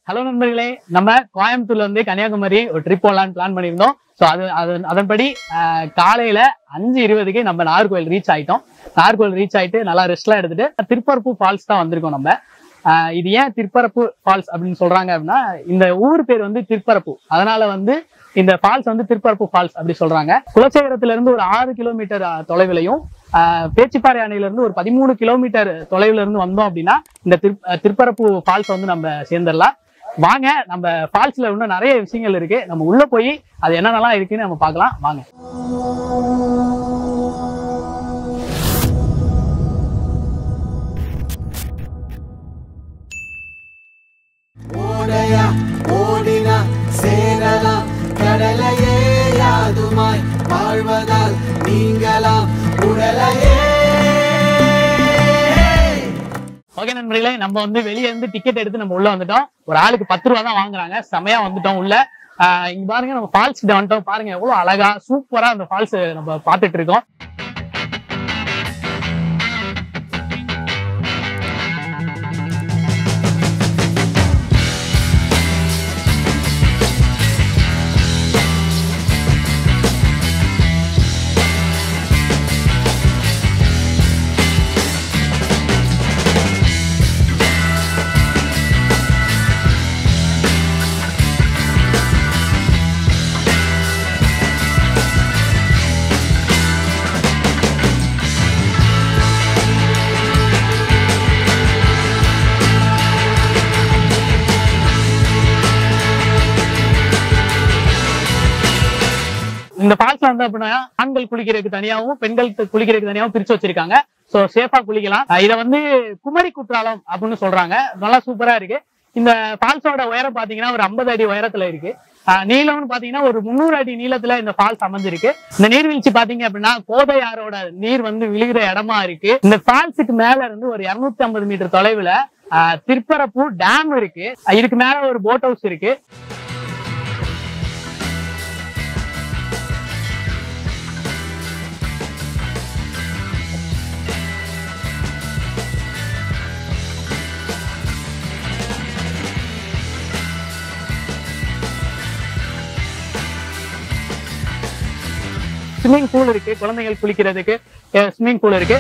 hello நண்பர்களே நம்ம கோயம்புத்தூர்ல இருந்து கன்னியாகுமரி ஒரு ட்ரிப் போகலான்னு பிளான் பண்ணியிருந்தோம் ஸோ அது அது அதன்படி ஆஹ், காலையில அஞ்சு இருபதுக்கு நம்ம நாகர்கோவில் ரீச் ஆயிட்டோம் நாகர்கோவில் ரீச் ஆயிட்டு நல்லா ரெஸ்ட்லாம் எடுத்துட்டு திருப்பரப்பு ஃபால்ஸ் தான் வந்திருக்கோம் நம்ம ஆஹ், இது ஏன் திருப்பரப்பு ஃபால்ஸ் அப்படின்னு சொல்றாங்க அப்படின்னா இந்த ஊர் பேர் வந்து திருப்பரப்பு அதனால வந்து இந்த ஃபால்ஸ் வந்து திருப்பரப்பு ஃபால்ஸ் அப்படி சொல்றாங்க குலசேகரத்துல இருந்து ஒரு ஆறு கிலோமீட்டர் ஆஹ், தொலைவிலையும் ஆஹ், பேச்சிப்பாறை அணையில இருந்து ஒரு பதிமூணு கிலோமீட்டர் தொலைவுல இருந்து வந்தோம் அப்படின்னா இந்த திரு ஆஹ், திருப்பரப்பு ஃபால்ஸ் வந்து நம்ம சேர்ந்துடலாம் வாங்க நம்ம ஃபால்ஸ்ல இன்னும் நிறைய விஷயங்கள் இருக்கு நம்ம உள்ள போய் அது என்னென்னலாம் இருக்குன்னு நம்ம பார்க்கலாம் வாங்க ஓடையா ஓடினா சேரலாம் கடலையே யாதுமாய் வாழ்வதால் நீங்களாம் உடலையே ஓகே நண்பர்களே நம்ம வந்து வெளியே இருந்து டிக்கெட் எடுத்து நம்ம உள்ள வந்துட்டோம் ஒரு ஆளுக்கு பத்து ரூபா தான் வாங்குறாங்க செமையா வந்துட்டோம் உள்ள ஆஹ் இங்க பாருங்க நம்ம ஃபால்ஸ் கிட்ட வந்துட்டோம் பாருங்க எவ்வளவு அழகா சூப்பரா அந்த ஃபால்ஸ் நம்ம பார்த்துட்டு இருக்கோம் இந்த ஃபால்ஸ்ல வந்து அப்படின்னா ஆண்கள் குளிக்கிறதுக்கு தனியாகவும் பெண்கள் குளிக்கிறதுக்கு தனியாகவும் பிரிச்சு வச்சிருக்காங்க சோ சேஃபா குளிக்கலாம் அஹ் இதை வந்து குமரி குற்றாலம் அப்படின்னு சொல்றாங்க நல்லா சூப்பரா இருக்கு இந்த ஃபால்ஸோட உயரம் பாத்தீங்கன்னா ஒரு 50 அடி உயரத்துல இருக்கு அஹ் நீளம்னு பாத்தீங்கன்னா ஒரு முந்நூறு அடி நீளத்துல இந்த ஃபால்ஸ் அமைஞ்சிருக்கு இந்த நீர்வீழ்ச்சி பாத்தீங்க அப்படின்னா கோதையாரோட நீர் வந்து விழுகிற இடமா இருக்கு இந்த ஃபால்ஸுக்கு மேல இருந்து ஒரு 250 ஐம்பது மீட்டர் தொலைவுல அஹ் திருப்பரப்பு டேம் இருக்கு அஹ் இதுக்கு மேல ஒரு போட் ஹவுஸ் இருக்கு ஸ்விம்மிங் பூல் இருக்கு குழந்தைகள் குளிக்கிறதுக்கு ஸ்விம்மிங் பூல் இருக்கு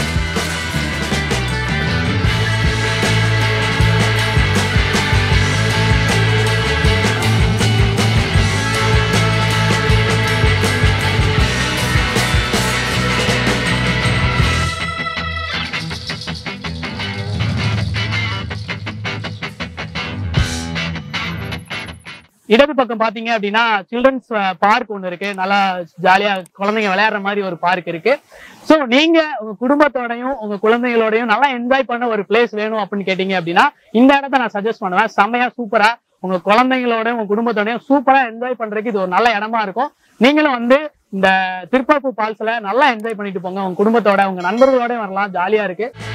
இடது பக்கம் பாத்தீங்க அப்படின்னா சில்ட்ரன்ஸ் பார்க் ஒன்று இருக்கு நல்லா ஜாலியா குழந்தைங்க விளையாடுற மாதிரி ஒரு பார்க் இருக்கு ஸோ நீங்க உங்க குடும்பத்தோடயும் உங்க குழந்தைகளோடயும் நல்லா என்ஜாய் பண்ண ஒரு பிளேஸ் வேணும் அப்படின்னு கேட்டீங்க அப்படின்னா இந்த இடத்த நான் சஜஸ்ட் பண்ணுவேன் செம்மையா சூப்பரா உங்க குழந்தைங்களோடயும் உங்க குடும்பத்தோடயும் சூப்பரா என்ஜாய் பண்றதுக்கு இது ஒரு நல்ல இடமா இருக்கும் நீங்களும் வந்து இந்த திருப்பரப்பு ஃபால்ஸ்ல நல்லா என்ஜாய் பண்ணிட்டு போங்க உங்க குடும்பத்தோட உங்க நண்பர்களோடயும் வரலாம் ஜாலியா இருக்கு